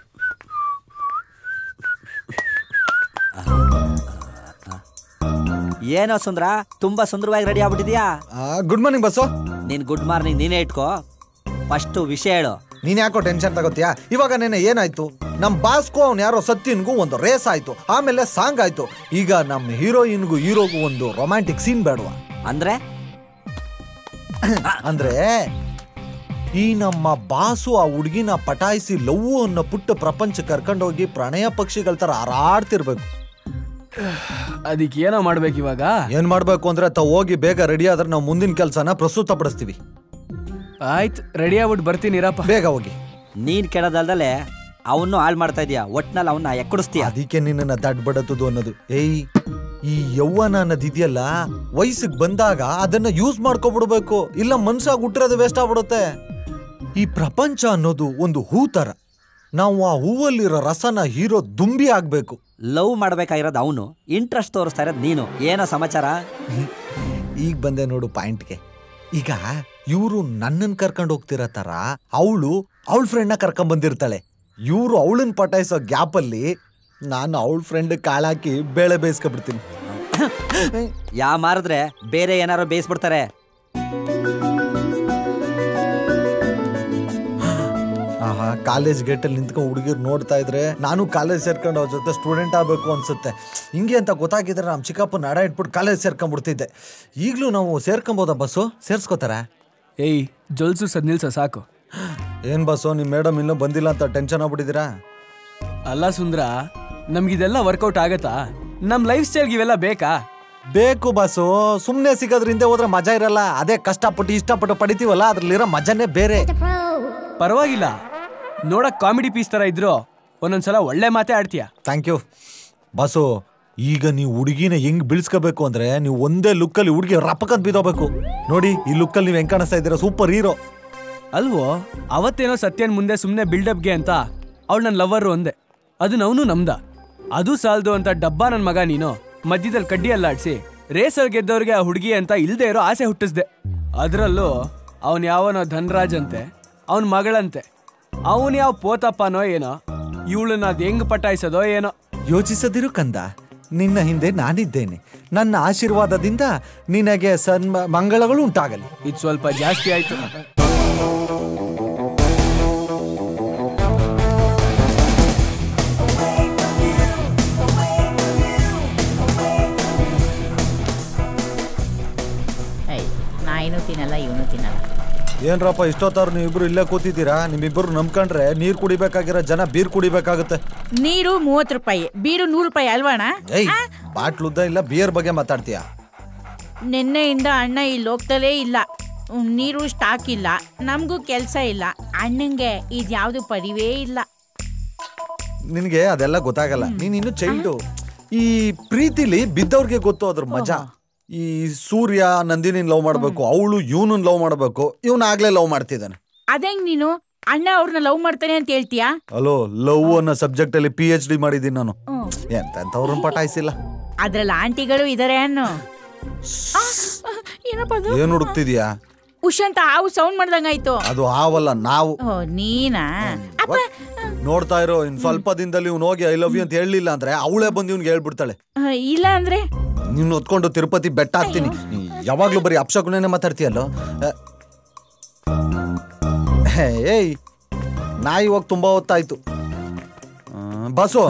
ಏನೋ ಸುಂದ್ರ ತುಂಬಾ ಸುಂದರವಾಗಿ ರೆಡಿ ಆಗ್ಬಿಟ್ಟಿದ್ಯಾ ಗುಡ್ ಮಾರ್ನಿಂಗ್ ಬಸ್ಸು ನೀನ್ ಗುಡ್ ಮಾರ್ನಿಂಗ್ ನೀನೇ ಇಟ್ಕೋ ಫಸ್ಟ್ ವಿಷಯ ಹೇಳು ನೀನ್ ಯಾಕೋ ಟೆನ್ಷನ್ ತಗೋತೀಯಾ ಇವಾಗ ನೆನೆ ಏನಾಯ್ತು ನಮ್ ಬಾಸ್ಗೂ ಅವ್ನು ಯಾರೋ ಸತ್ಯನ್ಗೂ ಒಂದು ರೇಸ್ ಆಯ್ತು ಆಮೇಲೆ ಸಾಂಗ್ ಆಯ್ತು ಈಗ ನಮ್ ಹೀರೋಯಿನ್ಗೂ ಹೀರೋಗೂ ಒಂದು ರೊಮ್ಯಾಂಟಿಕ್ ಸೀನ್ ಬೇಡವಾ ಅಂದ್ರೆ ಅಂದ್ರೆ ಈ ನಮ್ಮ ಬಾಸು ಆ ಹುಡುಗಿನ ಪಟಾಯಿಸಿ ಲವ್ ಅನ್ನೋ ಪುಟ್ಟ ಪ್ರಪಂಚ ಕರ್ಕೊಂಡೋಗಿ ಪ್ರಣಯ ಪಕ್ಷಿಗಳ ತರ ಹಾರಾಡ್ತಿರ್ಬೇಕು ಅದಕ್ಕೆ ಏನೋ ಮಾಡ್ಬೇಕು ಇವಾಗ ಏನ್ ಮಾಡ್ಬೇಕು ಅಂದ್ರೆ ತಾವ್ ಹೋಗಿ ಬೇಗ ರೆಡಿ ಆದ್ರೆ ನಾವು ಮುಂದಿನ ಕೆಲಸನ ಪ್ರಸ್ತುತ ಪಡಿಸ್ತೀವಿ ಆಯ್ತು ರೆಡಿ ಆಗ್ಬಿಟ್ಟು ಬರ್ತೀನಿ ಇರಪ್ಪ ಬೇಗ ಹೋಗಿ ನೀನ್ ಕೆಳದಲ್ದಲೆ ಅವನು ಹಾಳು ಮಾಡ್ತಾ ಇದೀಯ ಒಟ್ನಲ್ಲಿ ಅವನ್ನ ಎಕ್ಕಡಿಸ್ತೀಯ ಅದಕ್ಕೆ ನಿನ್ನ ದಡ್ ಬಡತದು ಅನ್ನೋದು ಏಯ್ ಈ ಯೌವನ ಅನ್ನೋದು ಇದೆಯಲ್ಲ ವಯಸ್ಸಿಗೆ ಬಂದಾಗ ಅದನ್ನ ಯೂಸ್ ಮಾಡ್ಕೊಬಿಡ್ಬೇಕು ಇಲ್ಲ ಮನ್ಸಾಗ ಹುಟ್ಟಿರೋದು ವೇಸ್ಟ್ ಆಗ್ಬಿಡುತ್ತೆ ಈ ಪ್ರಪಂಚ ಅನ್ನೋದು ಒಂದು ಹೂ ತರ ನಾವು ಆ ಹೂವಲ್ಲಿರೋ ರಸನ ಹೀರೋ ದುಂಬಿ ಆಗ್ಬೇಕು ಲವ್ ಮಾಡ್ಬೇಕಾಗಿರೋದು ಅವನು ಇಂಟ್ರೆಸ್ಟ್ ತೋರಿಸ್ತಾ ಇರೋದು ನೀನು ಏನೋ ಸಮಾಚಾರ ಈಗ ಬಂದೆ ನೋಡು ಪಾಯಿಂಟ್ಗೆ ಈಗ ಇವರು ನನ್ನನ್ ಕರ್ಕೊಂಡು ಹೋಗ್ತಿರೋ ತರ ಅವಳು ಅವಳ ಫ್ರೆಂಡ್ನ ಕರ್ಕೊಂಡ್ ಬಂದಿರ್ತಾಳೆ ಇವರು ಅವಳನ್ನ ಪಟಾಯಿಸೋ ಗ್ಯಾಪಲ್ಲಿ ನಾನು ಅವಳ ಫ್ರೆಂಡ್ ಕಾಳಾಕಿ ಬೇಳೆ ಬೇಯಿಸ್ಕೊಬಿಡ್ತೀನಿ ಯಾ ಮಾರಿದ್ರೆ ಬೇರೆ ಏನಾರು ಬೇಯಿಸ್ಬಿಡ್ತಾರೆ ಆಹಾ ಕಾಲೇಜ್ ಗೇಟಲ್ಲಿ ನಿಂತ್ಕೊಂಡು ಹುಡುಗಿರು ನೋಡ್ತಾ ಇದ್ರೆ ನಾನು ಕಾಲೇಜ್ ಸೇರ್ಕೊಂಡು ಅವ್ರ ಜೊತೆ ಸ್ಟೂಡೆಂಟ್ ಆಗಬೇಕು ಅನ್ಸುತ್ತೆ ಹಿಂಗೆ ಅಂತ ಗೊತ್ತಾಗಿದ್ರೆ ನಮ್ಮ ಚಿಕ್ಕಪ್ಪ ನಡ ಇಟ್ಬಿಟ್ಟು ಕಾಲೇಜ್ ಸೇರ್ಕೊಂಡ್ಬಿಡ್ತಿದ್ದೆ ಈಗಲೂ ನಾವು ಸೇರ್ಕೊಂಬೋದಾ ಬಸ್ಸು ಸೇರ್ಸ್ಕೋತಾರ ಏಯ್ ಜೊಲ್ಸು ಸದ್ ನಿಲ್ಸ ಸಾಕು ಏನ್ ಬಸ್ಸು ನಿಮ್ಮ ಮೇಡಮ್ ಇನ್ನೂ ಬಂದಿಲ್ಲ ಅಂತ ಟೆನ್ಷನ್ ಆಗ್ಬಿಟ್ಟಿದ್ದೀರಾ ಅಲ್ಲ ಸುಂದ್ರ ನಮ್ಗಿದೆಲ್ಲ ವರ್ಕೌಟ್ ಆಗತ್ತಾ ನಮ್ ಲೈಫ್ ಸ್ಟೈಲ್ಗೆ ಇವೆಲ್ಲ ಬೇಕಾ ಬೇಕು ಬಸ್ಸು ಸುಮ್ಮನೆ ಸಿಗೋದ್ರಿಂದ ಹೋದ್ರೆ ಮಜಾ ಇರಲ್ಲ ಅದೇ ಕಷ್ಟಪಟ್ಟು ಇಷ್ಟಪಟ್ಟು ಪಡಿತೀವಲ್ಲ ಅದ್ರಲ್ಲಿರೋ ಮಜಾನೇ ಬೇರೆ ಪರವಾಗಿಲ್ಲ ನೋಡಕ್ ಕಾಮಿಡಿ ಪೀಸ್ ತರ ಇದ್ರು ಒಂದೊಂದ್ಸಲ ಒಳ್ಳೆ ಮಾತೇ ಆಡ್ತೀಯ ಥ್ಯಾಂಕ್ ಯು ಬಸ್ಸು ಈಗ ನೀವು ಹುಡುಗಿನ ಹೆಂಗ್ ಬೀಳ್ಸ್ಕೋಬೇಕು ಅಂದ್ರೆ ನೀವು ಒಂದೇ ಲುಕ್ಕಲ್ಲಿ ಹುಡುಗಿ ರಪ್ಪಕಂತ ಬಿದ್ದೋಗ್ಬೇಕು ನೋಡಿ ಈ ಲುಕ್ಕಲ್ಲಿ ನೀವು ಹೆಂಗ್ ಕಾಣಿಸ್ತಾ ಇದ್ದೀರಾ ಸೂಪರ್ ಹೀರೋ ಅಲ್ವೋ ಅವತ್ತೇನೋ ಸತ್ಯನ್ ಮುಂದೆ ಸುಮ್ಮನೆ ಬಿಲ್ಡಪ್ಗೆ ಅಂತ ಅವಳು ನನ್ನ ಲವ್ವರು ಅಂದೆ ಅದು ಅವನು ನಮ್ದ ಅದು ಸಾಲ್ದು ಅಂತ ಡಬ್ಬ ನನ್ನ ಮಗ ನೀನು ಮಧ್ಯದಲ್ಲಿ ಕಡ್ಡಿ ಅಲ್ಲಾಡ್ಸಿ ರೇಸಲ್ಲಿ ಗೆದ್ದವ್ರಿಗೆ ಆ ಹುಡುಗಿ ಅಂತ ಇಲ್ದೇ ಇರೋ ಆಸೆ ಹುಟ್ಟಿಸ್ದೆ ಅದರಲ್ಲೂ ಅವನ್ ಯಾವನೋ ಧನ್ರಾಜ್ ಅಂತೆ ಅವನ ಮಗಳಂತೆ ಅವನ್ ಯಾವ ಪೋತಪ್ಪನೋ ಏನೋ ಇವಳನ್ನ ಅದ್ ಹೆಂಗ್ ಪಟಾಯಿಸೋದೋ ಏನೋ ಯೋಚಿಸದಿರು ಕಂದ ನಿನ್ನ ಹಿಂದೆ ನಾನಿದ್ದೇನೆ ನನ್ನ ಆಶೀರ್ವಾದದಿಂದ ನಿನಗೆ ಸನ್ಮ ಮಂಗಳಗಳು ಉಂಟಾಗಲಿ ಇದು ಸ್ವಲ್ಪ ಜಾಸ್ತಿ ಆಯ್ತು ಐ ನಾಯಿನೂ ತಿನ್ನಲ್ಲ ಇವನು ತಿನ್ನಲ್ಲ ಏನ್ರಪ್ಪ ಇಷ್ಟೊತ್ತಾರು ನೀವಿಬ್ರು ಇಲ್ಲೇ ಕೂತಿದ್ದೀರಾ ನಿಮ್ಮಿಬ್ರು ನಂಬ್ಕೊಂಡ್ರೆ ನೀರ್ ಕುಡಿಬೇಕಾಗಿರೋ ಜನ ಬೀರ್ ಕುಡಿಬೇಕಾಗುತ್ತೆ ನೀರು ಮೂವತ್ತು ರೂಪಾಯಿ ಬೀರು ನೂರು ರೂಪಾಯಿ ಅಲ್ವಾಣ ಏಯ್ ಬಾಟ್ಲುದ್ದ ಇಲ್ಲ ಬಿಯರ್ ಬಗ್ಗೆ ಮಾತಾಡ್ತೀಯಾ ನಿನ್ನೆಯಿಂದ ಅಣ್ಣ ಇಲ್ಲಿ ಹೋಗ್ತಲೇ ಇಲ್ಲ ಹ್ಮ್, ನೀರು ಸ್ಟಾಕ್ ಇಲ್ಲ ನಮಗೂ ಕೆಲಸ ಇಲ್ಲ ಅಣ್ಣಂಗೆ ಇದ್ಯಾವುದು ಪರಿವೇ ಇಲ್ಲ ನಿನಗೆ ಅದೆಲ್ಲ ಗೊತ್ತಾಗಲ್ಲ ನೀನ್ ಇನ್ನು ಚೈಲ್ಡು ಈ ಪ್ರೀತಿಲಿ ಬಿದ್ದವ್ರಿಗೆ ಗೊತ್ತು ಅದ್ರ ಮಜಾ ಈ ಸೂರ್ಯ ನಂದಿನಿನ್ ಲವ್ ಮಾಡ್ಬೇಕು ಅವಳು ಇವನನ್ ಲವ್ ಮಾಡ್ಬೇಕು ಇವನ್ ಆಗ್ಲೇ ಲವ್ ಮಾಡ್ತಿದ್ದಾನೆ ಅದಂಗ್ ನೀನು ಅಣ್ಣ ಅವ್ರನ್ನ ಲವ್ ಮಾಡ್ತಾನೆ ಅಂತ ಹೇಳ್ತೀಯಾ ಅಲೋ ಲವ್ ಅನ್ನೋ ಸಬ್ಜೆಕ್ಟ್ ಅಲ್ಲಿ ಪಿ ಎಚ್ ಡಿ ಮಾಡಿದೀನಿ ನಾನು ಹ್ಮ್. ಎಂತವ್ರನ್ನ ಪಟಾಯಿಸಿಲ್ಲ ಅದ್ರಲ್ಲಿ ಆಂಟಿಗಳು ಇದಾರೆ ಅನ್ನು ಆ, ಆ, ಏನಪ್ಪ ಅದು ಏನ್ ಹುಡುಕ್ತಿದ್ಯಾ ಉಷ್ ಅಂತ ಹಾವು ಸೌಂಡ್ ಮಾಡ್ದಂಗಾಯ್ತು ಅದು ಆವಲ್ಲ ನಾವು ಓ ನೀನಾ ಅಪ್ಪ ನೋಡ್ತಾ ಇರೋ ಇನ್ ಸ್ವಲ್ಪ ದಿನದಲ್ಲಿ ಇವ್ನು ಹೋಗಿ ಐ ಲವ್ ಯು ಅಂತ ಹೇಳಲಿಲ್ಲ ಅಂದ್ರೆ ಅವಳೇ ಬಂದು ಇವ್ನಿಗೆ ಹೇಳ್ಬಿಡ್ತಾಳೆ ಆ, ಇಲ್ಲ ಅಂದ್ರೆ ನೀನು ಹೊತ್ಕೊಂಡು ತಿರುಪತಿ ಬೆಟ್ಟ ಹಾಕ್ತೀನಿ ನೀ ಯಾವಾಗ್ಲೂ ಬರೀ ಅಪ್ಶಕುನೇನೆ ಮಾತಾಡ್ತೀಯಲ್ಲೋ ಅ, ಹೇ, ಏಯ್ ನಾಯಿ ಹೋಗಿ ತುಂಬಾ ಹೊತ್ತಾಯ್ತು ಆ, ಬಸ್ಸು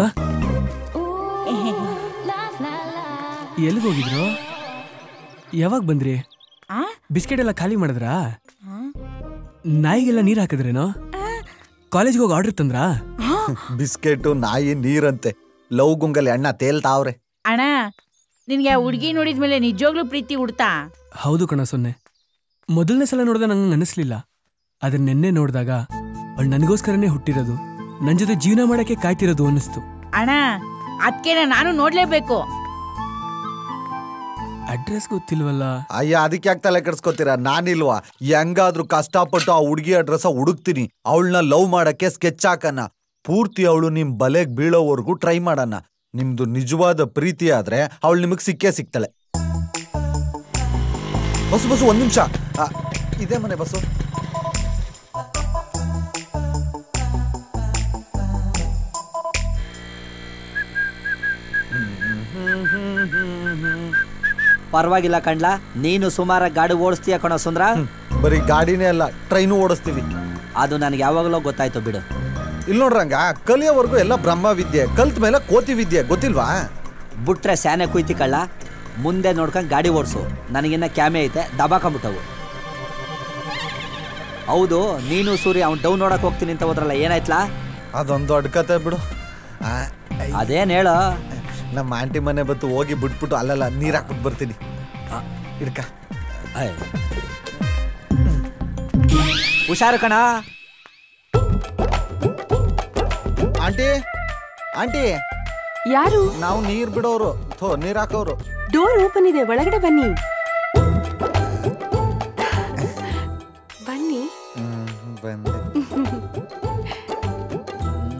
ಎಲ್ಲಿಗೆ ಹೋಗಿದ್ರು ಯಾವಾಗ ಬಂದ್ರಿ ಆ? ಬಿಸ್ಕೆಟ್ ಎಲ್ಲ ಖಾಲಿ ಮಾಡಿದ್ರಾ ನಾಯಿಗೆಲ್ಲ ನೀರ್ ಹಾಕಿದ್ರೇನೋ ಕಾಲೇಜ್ಗೆ ಹೋಗಿ ಆರ್ಡರ್ ತಂದ್ರಾ ಬಿಸ್ಕೆಟು ನಾಯಿ ನೀರಂತೆ ಲವ್ ಗುಂಗಲ್ಲಿ ಅಣ್ಣ ತೇಲ್ತಾವ್ರೆ ಅಣ್ಣ ನಿನ್ಗೆ ಆ ಹುಡ್ಗಿ ನೋಡಿದ್ಮೇಲೆ ನಿಜವಾಗ್ಲೂ ಪ್ರೀತಿ ಹುಡ್ತಾ ಹೌದು ಕಣ ಸೊನ್ನೆ ಮೊದಲನೇ ಸಲ ನೋಡಿದ ನಂಗೆ ಅನಿಸ್ಲಿಲ್ಲ ಆದ್ರೆ ನಿನ್ನೆ ನೋಡಿದಾಗ ಅವಳು ನನಗೋಸ್ಕರನೇ ಹುಟ್ಟಿರೋದು ನನ್ನ ಜೊತೆ ಜೀವನ ಮಾಡಕ್ಕೆ ಕಾಯ್ತಿರೋದು ಅನ್ನಿಸ್ತು ಅಣ್ಣ ಅದಕ್ಕೆ ನಾನು ನೋಡ್ಲೇಬೇಕು ಅಡ್ರೆಸ್ ಗೊತ್ತಿಲ್ವಲ್ಲ ಅಯ್ಯ ಅದಕ್ಕೆ ಯಾಕೆ ತಲೆ ಕೆಡ್ಸ್ಕೊತೀರಾ ನಾನಿಲ್ವಾ ಹೆಂಗಾದ್ರೂ ಕಷ್ಟಪಟ್ಟು ಆ ಹುಡುಗಿ ಅಡ್ರೆಸ್ ಹುಡುಕ್ತೀನಿ ಅವಳನ್ನ ಲವ್ ಮಾಡಕ್ಕೆ ಸ್ಕೆಚ್ ಹಾಕನ ಪೂರ್ತಿ ಅವಳು ನಿಮ್ ಬಲೆಗ್ ಬೀಳೋವರೆಗೂ ಟ್ರೈ ಮಾಡಣ ನಿಮ್ದು ನಿಜವಾದ ಪ್ರೀತಿ ಆದ್ರೆ ಅವಳು ನಿಮಗ್ ಸಿಕ್ಕೇ ಸಿಗ್ತಾಳೆ ಬಸ್ಸು ಬಸ್ಸು ಒಂದ್ ನಿಮಿಷ ಇದೇ ಮನೆ ಬಸ್ಸು ಪರವಾಗಿಲ್ಲ ಕಣ್ಲಾ ನೀನು ಸುಮಾರ ಗಾಡಿ ಓಡಿಸ್ತೀಯ ಕಣೋ ಸುಂದ್ರ ಬರೀ ಗಾಡಿನೇ ಅಲ್ಲ ಟ್ರೈನು ಓಡಿಸ್ತೀವಿ ಅದು ನನಗೆ ಯಾವಾಗಲೂ ಗೊತ್ತಾಯ್ತು ಬಿಡು ಇಲ್ಲಿ ನೋಡ್ರಂಗ ಕಲಿಯೋವರೆಗೂ ಎಲ್ಲ ಬ್ರಹ್ಮ ವಿದ್ಯೆ ಕಲ್ತ ಮೇಲೆ ಕೋತಿ ವಿದ್ಯೆ ಗೊತ್ತಿಲ್ವಾ ಬಿಟ್ರೆ ಸ್ಯಾನೆ ಕುಯ್ತಿ ಕಳ್ಳ ಮುಂದೆ ನೋಡ್ಕೊಂಡು ಗಾಡಿ ಓಡಿಸು ನನಗಿನ್ನ ಕ್ಯಾಮೆ ಐತೆ ದಬಾಕೊಂಬಿಟ್ಟವು ಹೌದು ನೀನು ಸೂರ್ಯ ಅವ್ನು ಡೌನ್ ನೋಡಕ್ ಹೋಗ್ತೀನಿ ಅಂತ ಹೋದ್ರಲ್ಲ ಏನಾಯ್ತಲಾ ಅದೊಂದು ಅಡ್ಕತೆ ಬಿಡು ಆ, ಐ, ಅದೇನ್ ಹೇಳು ನಮ್ಮ ಆಂಟಿ ಮನೆ ಬತ್ತು ಹೋಗಿ ಬಿಟ್ಬಿಟ್ಟು ಅಲ್ಲೆಲ್ಲ ನೀರ್ ಹಾಕ್ಬಿಟ್ಟು ಬರ್ತೀನಿ ಆ, ಹಿಡ್ಕ ಅಯ್. ಹುಷಾರು ಕಣ ಆಂಟಿ ಆಂಟಿ ಯಾರು ನಾವು ನೀರ್ ಬಿಡೋರು ಥೋ ನೀರ್ ಹಾಕೋರು ಡೋರ್ ಓಪನ್ ಇದೆ ಒಳಗಡೆ ಬನ್ನಿ ಬನ್ನಿ ಬಂದೆ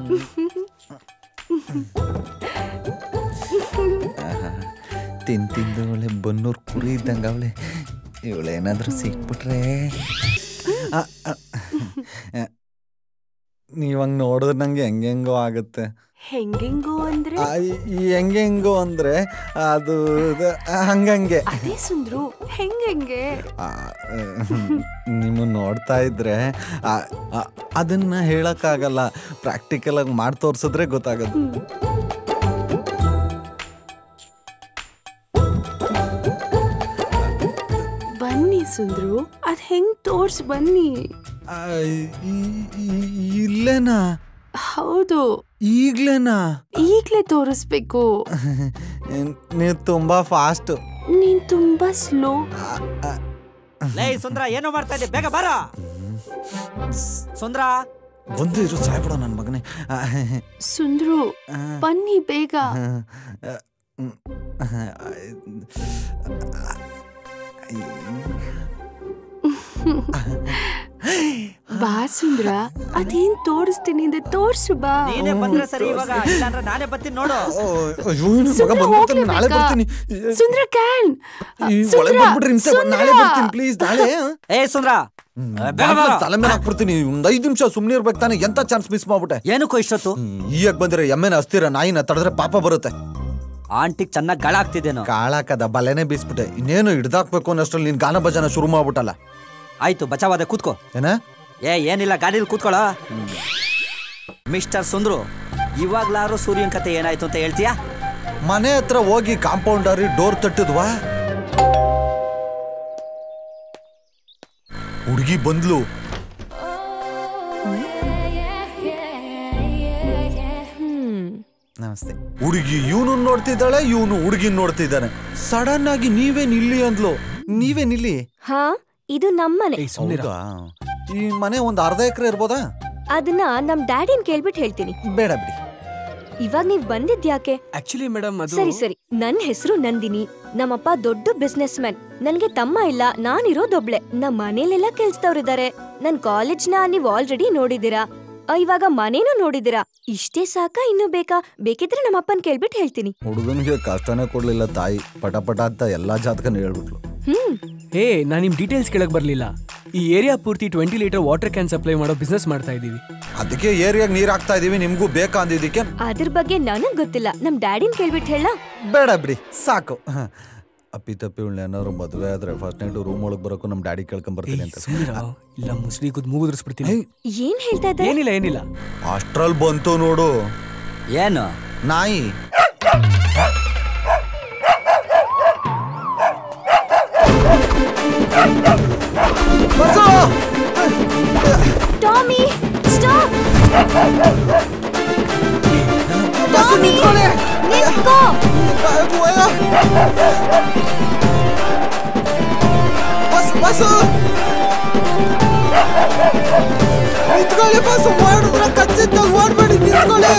ತಿನ್ ತಿಂದು ಒಳ್ಳೆ ಬನ್ನೂರು ಕುರಿ ಇದ್ದಂಗೆ ಅವಳೆ ಇವಳೇನಾದ್ರೂ ಸಿಕ್ಬಿಟ್ರೆ ಆ, ಆ, ಆ, ನೀವಂಗ್ ನೋಡಿದ್ರೆ ನಂಗೆ ಹೆಂಗೆಂಗೋ ಆಗುತ್ತೆ ಹೆಂಗೆಂಗೋ ಅಂದ್ರೆ ಆ, ಈ- ಈ ಹೆಂಗೆಂಗೋ ಅಂದ್ರೆ ಅದು ಇದು, ಹಂಗಂಗೆ ಅದೇ ಸುಂದ್ರು ಹೆಂಗೆಂಗೆ ನಿಮ್ಮನ್ನು ನೋಡ್ತಾ ಇದ್ರೆ ಆ, ಆ, ಅದನ್ನ ಹೇಳಕ್ಕಾಗಲ್ಲ ಪ್ರಾಕ್ಟಿಕಲ್ ಆಗಿ ಮಾಡಿ ತೋರ್ಸಿದ್ರೆ ಗೊತ್ತಾಗದು ಬನ್ನಿ ಸುಂದ್ರು ಅದ್ ಹೆಂಗ್ ತೋರ್ಸ್ ಬನ್ನಿ ಆ, ಈ- ಈ- ಇಲ್ಲೇನಾ ಹೌದು ಈಗ್ಲೇನಾ ಈಗ್ಲೇ ತೋರಿಸ್ಬೇಕು ನೀವು ತುಂಬಾ ಫಾಸ್ಟ್ ನೀನ್ ತುಂಬಾ ಸ್ಲೋ ಲೇ ಸುಂದ್ರ ಏನೋ ಮಾಡ್ತಾ ಇದ್ದೆ ಬೇಗ ಬಾರ ಸುಂದ್ರ ಬಂದು ಇರು ಸಾಯ್ಬಿಡ ನನ್ನ ಮಗನೇ ಆ, ಸುಂದ್ರು ಆ, ಬನ್ನಿ ಬೇಗ ಆ, ಹ್ಮ್, ಬಾ ಸುಂದ್ರ ಅದೇನ್ ತೋರಿಸ್ತೀನಿ ಅಂದ್ರೆ ತೋರ್ಸು ಬಾ ನೀನೇ ಬಂದ್ರೆ ಸರಿ ಇವಾಗ ಇಲ್ಲಾಂದ್ರೆ ನಾನೇ ಬರ್ತೀನಿ ನೋಡು ಓ, ಅಯ್ಯೋ, ನನ್ ಮಗ ಸುಂದ್ರ ಬಂದ್ಬಿಡ್ತಾನೆ, ನಾಳೆ ಹೋಗ್ಲೇಬೇಕಾ? ಬರ್ತೀನಿ ಸುಂದ್ರ ಕ್ಯಾನ್ ಈ ಒಳಗೆ ಬಂದ್ಬಿಟ್ರೆ ಹಿಂಸೆ ಮಾಡ್- ನಾಳೆ ಬರ್ತೀನಿ ಪ್ಲೀಸ್ ನಾಳೆ ಏ ಸುಂದ್ರ ಹ್ಮ್, ಬೇಗ ಬಾಗ್ಲು ಬಾ. ತಲೆ ಮೇಲೆ ಹಾಕ್ಬಿಡ್ತೀನಿ ಒಂದ್ ಐದ್ ನಿಮಿಷ ಸುಮ್ನೆ ಇರ್ಬೇಕು ತಾನೆ ಎಂತ ಚಾನ್ಸ್ ಮಿಸ್ ಮಾಡ್ಬಿಟ್ಟೆ ಏನಕ್ಕೋ ಇಷ್ಟೊತ್ತು ಈಗ ಬಂದ್ರೆ ಎಮ್ಮೆನ ಅಸ್ತಿರ ನಾಯಿನ ತಡೆದ್ರೆ ಪಾಪ ಬರುತ್ತೆ ಆಂಟಿಗ್ ಚೆನ್ನಾಗಿ ಗಳ ಆಗ್ತಿದ್ದೇನೋ ಕಾಳಾಕದ ಬಲೆನೇ ಬೀಸ್ಬಿಟ್ಟೆ ಇನ್ನೇನು ಹಿಡ್ದಾಕ್ಬೇಕು ಅನ್ನೋಷ್ಟ್ರಲ್ಲಿ ನೀನ್ ಗಾನ ಭಜನ ಶುರು ಮಾಡ್ಬಿಟ್ಟಲ್ಲ ಆಯ್ತು ಬಚಾವಾದೆ ಕೂತ್ಕೋ ಏನ ಏ ಏನಿಲ್ಲ ಗಾಡೀಲಿ ಕೂತ್ಕೊಳ್ಳ ಮಿಸ್ಟರ್ ಸುಂದ್ರು ಇವಾಗ್ಲಾರು ಸೂರ್ಯನ್ ಕತೆ ಏನಾಯ್ತು ಅಂತ ಹೇಳ್ತೀಯಾ ಮನೆ ಹತ್ರ ಹೋಗಿ ಕಾಂಪೌಂಡರಿ ಡೋರ್ ತಟ್ಟಿದ್ವಾ ಹುಡುಗಿ ಬಂದ್ಲು ನಮಸ್ತೆ ಹುಡುಗಿ ಇವನು ನೋಡ್ತಿದ್ದಾಳೆ ಇವನು ಹುಡುಗಿ ನೋಡ್ತಿದ್ದಾನೆ ಸಡನ್ ಆಗಿ ನೀವೇನ್ ಇಲ್ಲಿ ಅಂದ್ಲು ನೀವೇನ್ ಇಲ್ಲಿ ಹಾ ಇದು ನಮ್ಮನೆ ಏಯ್ ಸುಮ್ನಿರ ಹೌದಾ? ಈ ಮನೆ ಒಂದ್ ಅರ್ಧ ಎಕರೆ ಇರ್ಬೋದಾ ಅದನ್ನ ನಮ್ ಡ್ಯಾಡಿನ್ ಕೇಳ್ಬಿಟ್ಟು ಹೇಳ್ತೀನಿ ಬೇಡ ಬಿಡಿ ಇವಾಗ ನೀವ್ ಬಂದಿದ್ಯಾಕೆ ಆಕ್ಚುಲಿ ಮೇಡಮ್ ಅದು ಸರಿ ಸರಿ ನನ್ ಹೆಸರು ನಂದಿನಿ ನಮ್ಮಪ್ಪ ದೊಡ್ಡ ಬಿಸ್ನೆಸ್ ಮ್ಯಾನ್ ನನ್ಗೆ ತಮ್ಮ ಇಲ್ಲ ನಾನಿರೋದೊಬ್ಳೆ ನಮ್ ಮನೇಲೆಲ್ಲ ಕೆಲ್ಸದವ್ರಿದ್ದಾರೆ ನನ್ ಕಾಲೇಜ್ನ ನೀವ್ ಆಲ್ರೆಡಿ ನೋಡಿದೀರಾ ಆ, ಇವಾಗ ಮನೇನೂ ನೋಡಿದೀರಾ ಇಷ್ಟೇ ಸಾಕಾ ಇನ್ನು ಬೇಕಾ ಬೇಕಿದ್ರೆ ನಮ್ಮಪ್ಪನ್ ಕೇಳ್ಬಿಟ್ಟು ಹೇಳ್ತೀನಿ ಹುಡುಗನಿಗೆ ಕಷ್ಟನೇ ಕೊಡ್ಲಿಲ್ಲ ತಾಯಿ ಪಟ ಪಟ ಅಂತ ಎಲ್ಲಾ ಜಾತಕನ ಹೇಳ್ಬಿಟ್ಲು ಹ್ಮ್ ಏ ನಾನು ನಿಮ್ ಡೀಟೇಲ್ಸ್ ಕೇಳಕ್ ಬರ್ಲಿಲ್ಲ ಈ ಏರಿಯಾ ಪೂರ್ತಿ twenty litre water can supply ಮಾಡೋ ಬಿಸ್ನೆಸ್ ಮಾಡ್ತಾ ಇದೀವಿ ಅದಕ್ಕೆ ಏರಿಯಾಗ ನೀರ್ ಹಾಕ್ತಾ ಇದೀವಿ ನಿಮ್ಗೂ ಬೇಕಾ ಅಂದಿದ್ದಕ್ಕೆ ಅದ್ರ ಬಗ್ಗೆ ನನಗ್ ಗೊತ್ತಿಲ್ಲ ನಮ್ ಡ್ಯಾಡಿನ್ ಕೇಳ್ಬಿಟ್ಟು ಹೇಳ ಬೇಡ ಬಿಡಿ ಸಾಕು ಹ. ಅಪ್ಪಿ ತಪ್ಪಿ ಉಳ್ಳ ಏನಾದ್ರು ಮದುವೆ ಆದ್ರೆ ಫಸ್ಟ್ ನೈಟ್ ರೂಮ್ ಒಳಗೆ ಬರೋಕು ನಮ್ ಡ್ಯಾಡಿ ಕೇಳ್ಕೊಂಡ್ ಬರ್ತೀನಿ ಅಂತ ಸುಮ್ನಿರ ಇಲ್ಲ ಮುಸ್ಲಿ ಕುದ್ ಮೂಗುದ್ರಿಸ್ಬಿಡ್ತೀನಿ ಏನ್ ಹೇಳ್ತಾ ಇದ್ದಾರೆ ಏನಿಲ್ಲ ಏನಿಲ್ಲ ಅಷ್ಟ್ರಲ್ಲಿ ಬಂತು ನೋಡು ಏನು ನಾಯಿ ಬಸ್ಸು! ಟಾಮಿ ಸ್ಟಾಪ್ ಬಸ್ಸು ನಿಂತ್ಕೊಳ್ಳಿ! ನಿಂತ್ಕೋ ಅಯ್ಯೋ, ಅಯ್ಯೋ. ಬಸ್ ಬಸ್ಸು ನಿಂತ್ಕೊಳ್ಳಿ ಬಸ್ಸು ಮಾಡಿದ್ರೆ ಕಚ್ಚಿದ್ದ ಓಡ್ಬೇಡಿ ನಿಂತ್ಕೊಳ್ಳಿ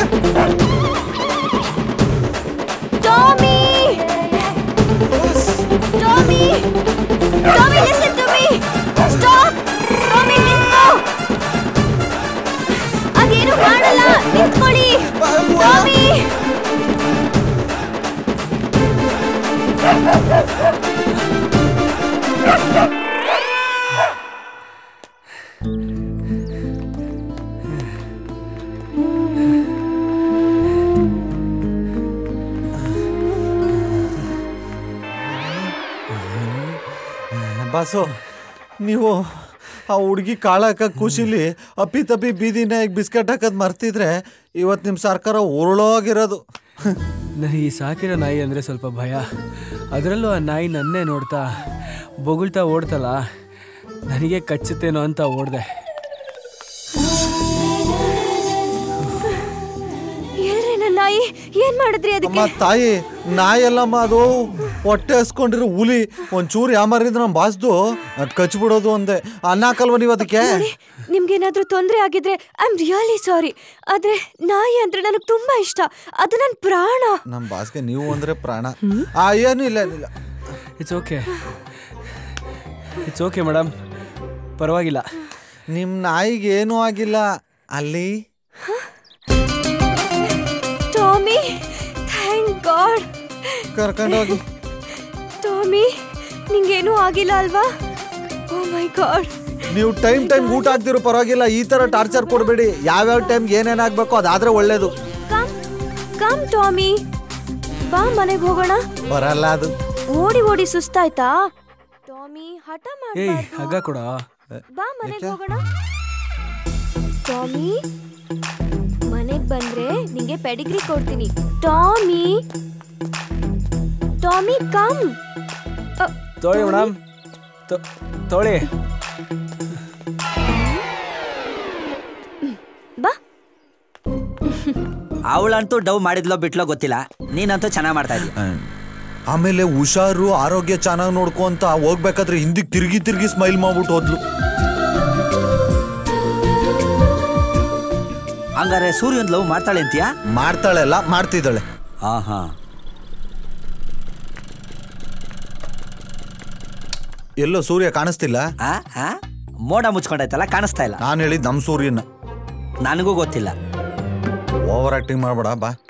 ಟಾಮಿ ಬಸ್. Tommy Tommy listen to me stop Tommy ನಿಂತ್ಕೋ ಅದೇನು ಮಾಡಲ್ಲ ನಿಂತ್ಕೊಳ್ಳಿ ಟಾಮಿ ಬಾಸು ನೀವು ಆ ಹುಡುಗಿ ಕಾಳು ಹಾಕಕ್ ಖುಷಿಲಿ ಅಪ್ಪಿ ತಪ್ಪಿ ಬೀದಿನ ಬಿಸ್ಕೆಟ್ ಹಾಕೋದ್ ಮರ್ತಿದ್ರೆ ಇವತ್ತು ನಿಮ್ಮ ಸರ್ಕಾರ ಉರುಳೋಗಿರೋದು ನನಗೆ ಈ ಸಾಕಿರೋ ನಾಯಿ ಅಂದರೆ ಸ್ವಲ್ಪ ಭಯ ಅದರಲ್ಲೂ ಆ ನಾಯಿ ನನ್ನೇ ನೋಡ್ತಾ ಬೊಗಳ್ತಾ ಓಡ್ತಲ್ಲ ನನಗೆ ಕಚ್ಚುತ್ತೇನೋ ಅಂತ ಓಡ್ದೆ ಎಲ್ರಿ ನನ್ನ ನಾಯಿ ಏನ್ ಮಾಡಿದ್ರಿ ಅಮ್ಮ ಅದಕ್ಕೆ ತಾಯಿ ನಾಯಲ್ಲಮ್ಮ ಅದು ಹೊಟ್ಟೆ ಹಸ್ಕೊಂಡಿರೋ ಹುಲಿ ಒಂಚೂರು ಯಾಮಾರಿಂದ ನಮ್ಮ ಬಾಸ್ದು ಅದ್ ಕಚ್ಬಿಡೋದು ಅಂದೆ ಅನ್ನ ಹಾಕಲ್ವ ನೀವು ಅದಕ್ಕೆ ನೋಡಿ ನಿಮ್ಗೇನಾದ್ರೂ ತೊಂದ್ರೆ ಆಗಿದ್ರೆ ಐ ಆಮ್ ರಿಯಲಿ ಸಾರಿ ಆದ್ರೆ ನಾಯಿ ಅಂದ್ರೆ ನನಗೆ ತುಂಬಾ ಇಷ್ಟ ಅದು ನನ್ನ ಪ್ರಾಣ ನಮ್ಮ ಬಾಸ್ಗೆ ನೀವು ಅಂದ್ರೆ ಪ್ರಾಣ ಆ ಏನು ಇಲ್ಲ ಇಲ್ಲ it's okay it's okay madam ಪರವಾಗಿಲ್ಲ ನಿಮ್ಮ ನಾಯಿಗೆ ಏನೂ ಆಗಿಲ್ಲ ಅಲ್ಲಿ ಟಾಮಿ ಥ್ಯಾಂಕ್ ಗಾಡ್ ಕರ್ಕೊಂಡೋಗಿ ಟಾಮಿ ನಿಂಗೇನೂ ಆಗಿಲ್ಲ ಅಲ್ವಾ ಓ ಮೈ ಗಾಡ್ ನೀವು ಟೈಮ್ ಟೈಮ್ ಊಟ ಹಾಕ್ತಿರೋ ಪರವಾಗಿಲ್ಲ ಈ ತರ ಟಾರ್ಚರ್ ಕೊಡಬೇಡಿ ಯಾವ್ಯಾವ ಟೈಮ್ ಏನೇನಾಗ್ಬೇಕು ಅದಾದ್ರೆ ಒಳ್ಳೇದು ಕಮ್ ಕಮ್ ಟಾಮಿ ಬಾ ಮನೆಗೆ ಹೋಗೋಣ ಬರಲ್ಲ ಅದು ಓಡಿ ಓಡಿ ಸುಸ್ತಾಯ್ತಾ ಟಾಮಿ ಹಠ ಏಯ್ ಮಾಡ್ಬಾರ್ದು. ಹಗ್ಗ ಕೊಡ ಬಾ ಮನೆಗೆ ಹೋಗೋಣ ಟಾಮಿ ಮನೆಗ್ ಬಂದ್ರೆ ನಿಂಗೆ ಪೆಡಿಗ್ರಿ ಕೊಡ್ತೀನಿ ಟಾಮಿ ಟಾಮಿ ಕಮ್ ಅ, ತೊಳಿ ಮೇಡಮ್ ತೊಳಿ ಬಾ ಅವಳಂತೂ ಡವ್ ಮಾಡಿದ್ಲೋ ಬಿಟ್ಲೋ ಗೊತ್ತಿಲ್ಲ ನೀನಂತೂ ಚೆನ್ನಾಗಿ ಮಾಡ್ತಾ ಇದೀಯ ಆಮೇಲೆ ಹುಷಾರು ಆರೋಗ್ಯ ಚೆನ್ನಾಗಿ ನೋಡ್ಕೊ ಅಂತ ಹೋಗ್ಬೇಕಾದ್ರೆ ಹಿಂದಿಕ್ ತಿರುಗಿ ತಿರುಗಿ ಸ್ಮೈಲ್ ಮಾಡ್ಬಿಟ್ಟು ಹೋದ್ಲು ಹಂಗಾರೆ ಸೂರ್ಯನ್ ಲವ್ ಮಾಡ್ತಾಳೆ ಅಂತೀಯಾ ಮಾಡ್ತಾಳೆಲ್ಲ ಮಾಡ್ತಿದ್ದಾಳೆ ಹಾ ಹಾ ಎಲ್ಲೋ ಸೂರ್ಯ ಕಾಣಿಸ್ತಿಲ್ಲ ಆ ಆ? ಮೋಡ ಮುಚ್ಕೊಂಡೈತಲ್ಲ ಕಾಣಿಸ್ತಾ ಇಲ್ಲ ನಾನು ಹೇಳಿದ್ ನಮ್ ಸೂರ್ಯನ ನನಗೂ ಗೊತ್ತಿಲ್ಲ ಓವರ್ ಆಕ್ಟಿಂಗ್ ಮಾಡ್ಬೇಡ ಬಾ